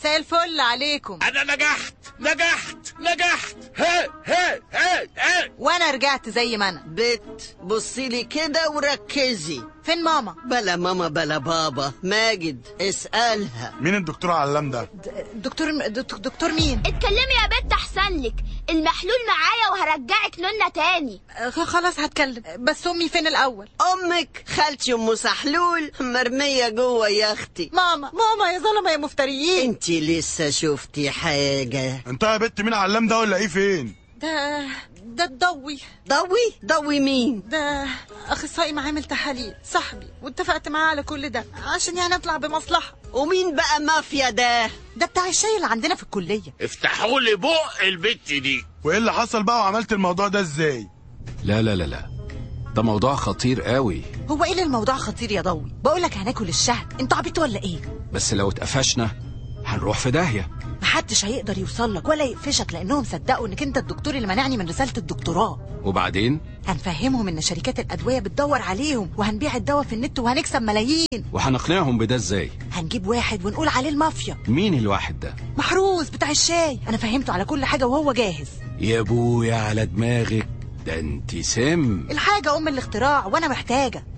مساء الفل عليكم انا نجحت نجحت نجحت ها ها ها ها وانا رجعت زي ما انا بت بصي لي كده وركزي فين ماما بلا ماما بلا بابا ماجد اسألها مين الدكتور علام ده د- دكتور دك- دكتور مين اتكلمي يا بنت احسن لك المحلول معايا وهرجعك لنا تاني آه، خلاص هتكلم بس امي فين الاول امك خالتي ام سحلول مرمية جوه يا اختي ماما ماما يا ظلمه يا مفتريين انتي لسه شفتي حاجة انت يا بت مين علام ده ولا ايه فين ده ده الضوي ضوي ضوي مين ده اخصائي معامل تحاليل صاحبي واتفقت معاه على كل ده عشان يعني اطلع بمصلحه ومين بقى مافيا ده ده بتاع الشاي اللي عندنا في الكليه افتحوا لي بق البت دي وايه اللي حصل بقى وعملت الموضوع ده ازاي لا لا لا لا ده موضوع خطير قوي هو ايه اللي الموضوع خطير يا ضوي بقول لك هناكل الشهد انتوا عبيطوا ولا ايه بس لو اتقفشنا هنروح في داهية محدش هيقدر يوصل لك ولا يقفشك لانهم صدقوا انك انت الدكتور اللي منعني من رساله الدكتوراه وبعدين هنفهمهم ان شركات الادويه بتدور عليهم وهنبيع الدواء في النت وهنكسب ملايين وهنقنعهم بده ازاي هنجيب واحد ونقول عليه المافيا مين الواحد ده محروس بتاع الشاي انا فهمته على كل حاجه وهو جاهز يا ابويا على دماغك ده انت سم الحاجه ام الاختراع وانا محتاجه